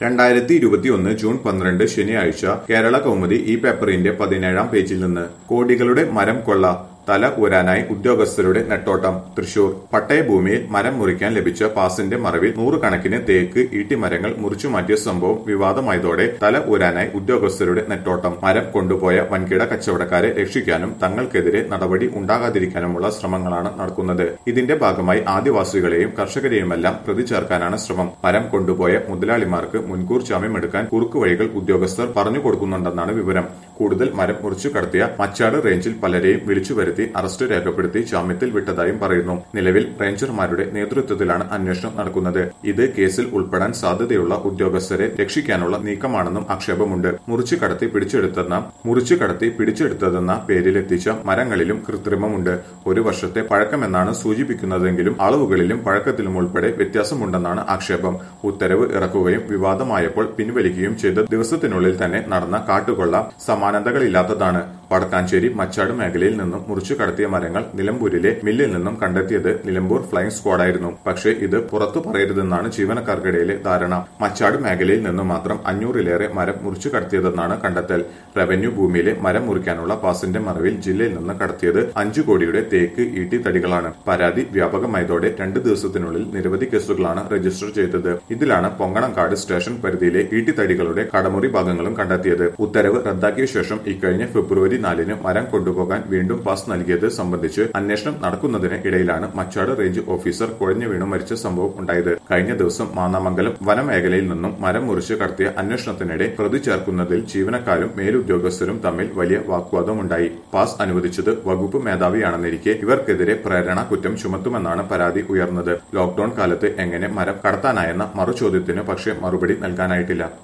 രണ്ടായിരത്തി ഇരുപത്തിയൊന്ന് ജൂൺ പന്ത്രണ്ട് ശനിയാഴ്ച കേരള കൗമുദി ഈ പേപ്പറിന്റെ പതിനേഴാം പേജിൽ നിന്ന് കോടികളുടെ മരം കൊള്ള തല ഊരാനായി ഉദ്യോഗസ്ഥരുടെ നെട്ടോട്ടം തൃശൂർ പട്ടയഭൂമിയിൽ മരം മുറിക്കാൻ ലഭിച്ച പാസിന്റെ മറവിൽ നൂറുകണക്കിന് തേക്ക് ഈട്ടിമരങ്ങൾ മുറിച്ചുമാറ്റിയ സംഭവം വിവാദമായതോടെ തല ഊരാനായി ഉദ്യോഗസ്ഥരുടെ നെട്ടോട്ടം മരം കൊണ്ടുപോയ വൻകിട കച്ചവടക്കാരെ രക്ഷിക്കാനും തങ്ങൾക്കെതിരെ നടപടി ഉണ്ടാകാതിരിക്കാനുമുള്ള ശ്രമങ്ങളാണ് നടക്കുന്നത് ഇതിന്റെ ഭാഗമായി ആദിവാസികളെയും കർഷകരെയുമെല്ലാം പ്രതി ചേർക്കാനാണ് ശ്രമം മരം കൊണ്ടുപോയ മുതലാളിമാർക്ക് മുൻകൂർ ജാമ്യമെടുക്കാൻ കുറുക്കുവഴികൾ ഉദ്യോഗസ്ഥർ പറഞ്ഞു കൊടുക്കുന്നുണ്ടെന്നാണ് വിവരം കൂടുതൽ മരം മുറിച്ചു കടത്തിയ മച്ചാട് റേഞ്ചിൽ പലരെയും വിളിച്ചു വരുത്തി അറസ്റ്റ് രേഖപ്പെടുത്തി ജാമ്യത്തിൽ വിട്ടതായും പറയുന്നു നിലവിൽ റേഞ്ചർമാരുടെ നേതൃത്വത്തിലാണ് അന്വേഷണം നടക്കുന്നത് ഇത് കേസിൽ ഉൾപ്പെടാൻ സാധ്യതയുള്ള ഉദ്യോഗസ്ഥരെ രക്ഷിക്കാനുള്ള നീക്കമാണെന്നും ആക്ഷേപമുണ്ട് മുറിച്ചു കടത്തി പിടിച്ചെടുത്തെന്ന മുറിച്ചു കടത്തി പിടിച്ചെടുത്തതെന്ന പേരിലെത്തിച്ച മരങ്ങളിലും കൃത്രിമമുണ്ട് ഒരു വർഷത്തെ പഴക്കമെന്നാണ് സൂചിപ്പിക്കുന്നതെങ്കിലും അളവുകളിലും പഴക്കത്തിലും ഉൾപ്പെടെ വ്യത്യാസമുണ്ടെന്നാണ് ആക്ഷേപം ഉത്തരവ് ഇറക്കുകയും വിവാദമായപ്പോൾ പിൻവലിക്കുകയും ചെയ്ത ദിവസത്തിനുള്ളിൽ തന്നെ നടന്ന കാട്ടുകൊള്ള സമാനതകളില്ലാത്തതാണ് വടക്കാഞ്ചേരി മച്ചാട് മേഖലയിൽ നിന്നും മുറിച്ചു കടത്തിയ മരങ്ങൾ നിലമ്പൂരിലെ മില്ലിൽ നിന്നും കണ്ടെത്തിയത് നിലമ്പൂർ ഫ്ലൈയിങ് സ്ക്വാഡായിരുന്നു പക്ഷേ ഇത് പുറത്തു പറയരുതെന്നാണ് ജീവനക്കാർക്കിടയിലെ ധാരണ മച്ചാട് മേഖലയിൽ നിന്നും മാത്രം അഞ്ഞൂറിലേറെ മരം മുറിച്ചു കടത്തിയതെന്നാണ് കണ്ടെത്തൽ റവന്യൂ ഭൂമിയിലെ മരം മുറിക്കാനുള്ള പാസിന്റെ മറവിൽ ജില്ലയിൽ നിന്ന് കടത്തിയത് അഞ്ചു കോടിയുടെ തേക്ക് ഈട്ടി തടികളാണ് പരാതി വ്യാപകമായതോടെ രണ്ട് ദിവസത്തിനുള്ളിൽ നിരവധി കേസുകളാണ് രജിസ്റ്റർ ചെയ്തത് ഇതിലാണ് പൊങ്ങണംകാട് സ്റ്റേഷൻ പരിധിയിലെ ഈട്ടിത്തടികളുടെ കടമുറി ഭാഗങ്ങളും കണ്ടെത്തിയത് ഉത്തരവ് റദ്ദാക്കിയ ശേഷം ഇക്കഴിഞ്ഞ ഫെബ്രുവരി നാലിന് മരം കൊണ്ടുപോകാൻ വീണ്ടും പാസ് നൽകിയത് സംബന്ധിച്ച് അന്വേഷണം നടക്കുന്നതിന് ഇടയിലാണ് മച്ചാട് റേഞ്ച് ഓഫീസർ കുഴഞ്ഞു വീണു മരിച്ച സംഭവം ഉണ്ടായത് കഴിഞ്ഞ ദിവസം മാന്നാമംഗലം വനമേഖലയിൽ നിന്നും മരം മുറിച്ച് കടത്തിയ അന്വേഷണത്തിനിടെ പ്രതി ചേർക്കുന്നതിൽ ജീവനക്കാരും മേലുദ്യോഗസ്ഥരും തമ്മിൽ വലിയ വാഗ്വാദമുണ്ടായി പാസ് അനുവദിച്ചത് വകുപ്പ് മേധാവിയാണെന്നിരിക്കെ ഇവർക്കെതിരെ പ്രേരണ കുറ്റം ചുമത്തുമെന്നാണ് പരാതി ഉയർന്നത് ലോക്ഡൌൺ കാലത്ത് എങ്ങനെ മരം കടത്താനായെന്ന മറുചോദ്യത്തിന് പക്ഷേ മറുപടി നൽകാനായിട്ടില്ല